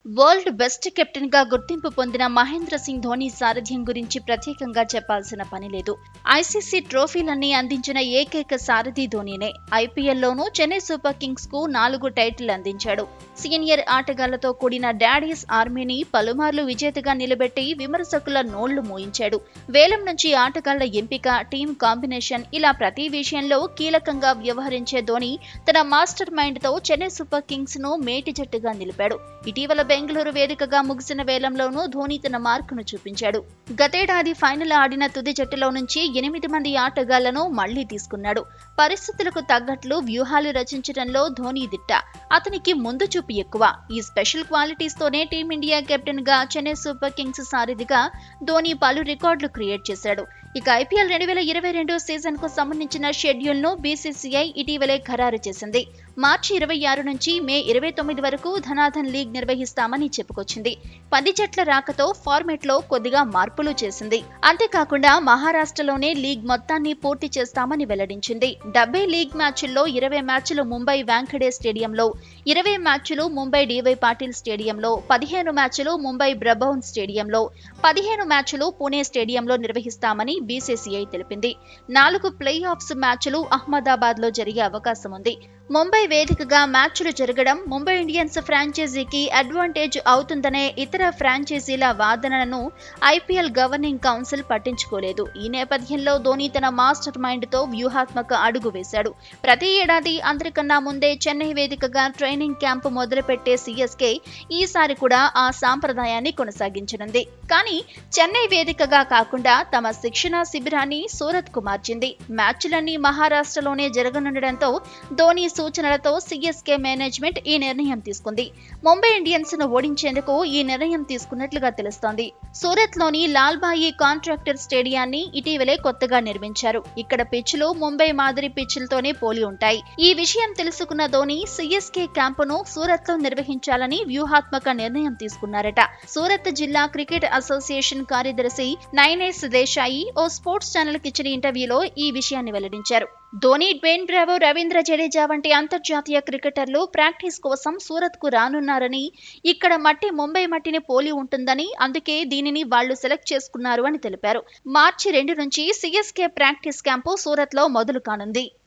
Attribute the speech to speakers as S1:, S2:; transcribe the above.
S1: world best captain గా గుర్తింపు పొందిన మహేంద్ర సింగ్ ధోని సారథ్యం గురించి ప్రత్యేకంగా చెప్పాల్సిన పని లేదు ఐసీసీ ట్రోఫీలన్నీ అందించిన ఏకైక సారథి ధోనినే ఐపీఎల్లోనూ చెన్నై సూపర్ కింగ్స్ కు నాలుగు టైటిల్ అందించాడు సీనియర్ ఆటగాళ్లతో కూడిన డాడీస్ ఆర్మీని పలుమార్లు విజేతగా నిలబెట్టి విమర్శకుల నోళ్లు మోయించాడు వేలం నుంచి ఆటగాళ్ల ఎంపిక టీం కాంబినేషన్ ఇలా ప్రతి విషయంలో కీలకంగా వ్యవహరించే ధోని తన మాస్టర్ మైండ్ తో చెన్నై సూపర్ కింగ్స్ ను మేటి జట్టుగా నిలిపాడు ఇటీవల బెంగళూరు వేదికగా ముగిసిన వేలంలోనూ ధోని తన మార్కును చూపించాడు గతేడాది ఫైనల్ ఆడిన తుది జట్టులో నుంచి ఎనిమిది మంది ఆటగాళ్లను మళ్లీ తీసుకున్నాడు పరిస్థితులకు తగ్గట్లు వ్యూహాలు రచించడంలో ధోని దిట్ట అతనికి ముందు చూపు ఎక్కువ ఈ స్పెషల్ క్వాలిటీస్ తోనే టీమిండియా కెప్టెన్ గా చెన్నై సూపర్ కింగ్స్ సారథిగా ధోని పలు రికార్డులు క్రియేట్ చేశాడు ఇక ఐపీఎల్ రెండు వేల ఇరవై రెండు సీజన్ కు సంబంధించిన షెడ్యూల్ ను బీసీసీఐ ఇటీవలే ఖరారు చేసింది మార్చి ఇరవై ఆరు నుంచి మే ఇరవై తొమ్మిది వరకు ధనాధన్ లీగ్ నిర్వహిస్తామని చెప్పుకొచ్చింది పది జట్ల రాకతో ఫార్మేట్ లో కొద్దిగా మార్పులు చేసింది అంతేకాకుండా మహారాష్ట్రలోనే లీగ్ మొత్తాన్ని పూర్తి చేస్తామని వెల్లడించింది డెబ్బై లీగ్ మ్యాచ్ల్లో ఇరవై మ్యాచ్లు ముంబై వాంఖడే స్టేడియంలో ఇరవై మ్యాచ్లు ముంబై డివై పాటిల్ స్టేడియంలో పదిహేను మ్యాచ్లు ముంబై బ్రబౌన్ స్టేడియంలో పదిహేను మ్యాచ్లు పూణే స్టేడియంలో నిర్వహిస్తామని బీసీసీఐ తెలిపింది నాలుగు ప్లే ఆఫ్స్ మ్యాచ్లు అహ్మదాబాద్ లో జరిగే అవకాశం ఉంది ముంబై వేదికగా మ్యాచ్లు జరగడం ముంబై ఇండియన్స్ ఫ్రాంచైజీకి అడ్వాంటేజ్ అవుతుందనే ఇతర ఫ్రాంచైజీల వాదనలను ఐపీఎల్ గవర్నింగ్ కౌన్సిల్ పట్టించుకోలేదు ఈ నేపథ్యంలో ధోని తన మాస్టర్ మైండ్ తో వ్యూహాత్మక అడుగు వేశాడు ప్రతి ఏడాది అందరికన్నా ముందే చెన్నై వేదికగా ట్రైనింగ్ క్యాంపు మొదలుపెట్టే సీఎస్కే ఈసారి కూడా ఆ సాంప్రదాయాన్ని కొనసాగించనుంది కానీ చెన్నై వేదికగా కాకుండా తమ శిక్షణ శిబిరాన్ని సూరత్ కు మార్చింది మ్యాచ్లన్నీ మహారాష్ట్రలోనే జరగనుండటంతో ధోని సూచనలతో సీఎస్కే మేనేజ్మెంట్ ఈ నిర్ణయం తీసుకుంది ముంబై ఇండియన్స్ ను ఓడించేందుకు ఈ నిర్ణయం తీసుకున్నట్లుగా తెలుస్తోంది సూరత్ లోని లాల్బాయి కాంట్రాక్టర్ స్టేడియాన్ని ఇటీవలే కొత్తగా నిర్మించారు ఇక్కడ పిచ్లు ముంబై మాదిరి పిచ్లతోనే పోలి ఉంటాయి ఈ విషయం తెలుసుకున్న ధోని సీఎస్కే క్యాంపును సూరత్ లో నిర్వహించాలని వ్యూహాత్మక నిర్ణయం తీసుకున్నారట సూరత్ జిల్లా క్రికెట్ అసోసియేషన్ కార్యదర్శి నైనేస్ దేశాయి ఓ స్పోర్ట్స్ ఛానల్ కి ఇచ్చిన ఇంటర్వ్యూలో ఈ విషయాన్ని వెల్లడించారు ధోని డ్వేన్ బ్రావో రవీంద్ర జడేజా వంటి అంతర్జాతీయ క్రికెటర్లు ప్రాక్టీస్ కోసం సూరత్ కు రానున్నారని ఇక్కడ మట్టి ముంబై మట్టిని పోలి ఉంటుందని అందుకే దీనిని వాళ్లు సెలెక్ట్ చేసుకున్నారు అని తెలిపారు మార్చి రెండు నుంచి సీఎస్కే ప్రాక్టీస్ క్యాంపు సూరత్ లో మొదలు కానుంది